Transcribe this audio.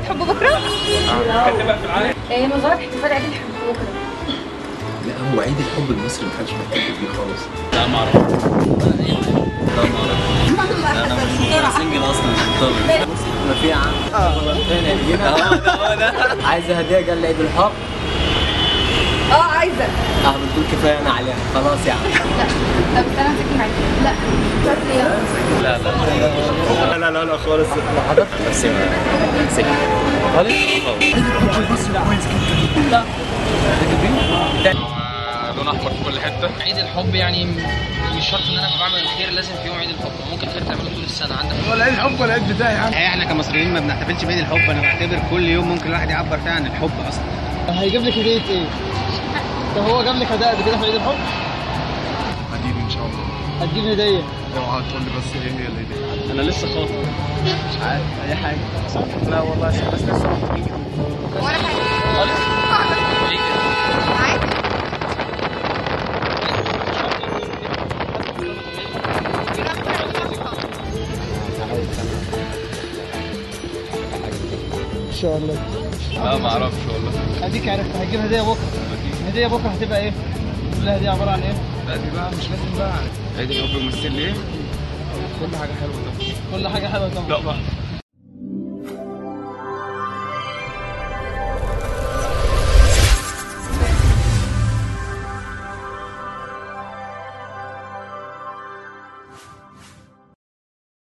حب بكره؟ ايه مظاهر احتفال عيد الحب بكره لا هو عيد الحب المصري ما حدش بيحتفل بيه خالص لا ما اعرف لا ما اعرف انا سنجل اصلا طب ما في عم اه هو ده عايزه هديه قال لي عيد الحب اه عايزه اه بتقول كفايه انا عليها خلاص يا عم لا طب استنى امسك معاك لا شرط ايه لا لا لا لا لا خالص بس لون احمر في كل حته عيد الحب يعني مش شرط ان انا بعمل الخير لازم في يوم عيد الحب ممكن خير تعمله طول السنه عندك احنا كمصريين ما بنحتفلش بعيد الحب انا بعتبر كل يوم ممكن الواحد يعبر فيها عن الحب اصلا هيجيب لك هديه ايه؟ طب هو جاب لك هدايا قبل كده في عيد الحب؟ هجيب ان شاء الله هتجيب هديه اوعى تقول لي بس ايه هي اللي انا لسه خاطب مش عارف اي حاجه لا والله عشان بس لسه محتاجين ولا حاجه عادي ان شاء الله لا ما اعرفش والله اديك عرفت هتجيب هديه بكره هديه بكره هتبقى ايه؟ كلها هديه عباره عن ايه؟ لا دي بقى مش لازم بقى عيد الحب يمثل لي ايه؟ كل حاجه حلوه طبعا كل حاجه حلوه طبعا لا بقى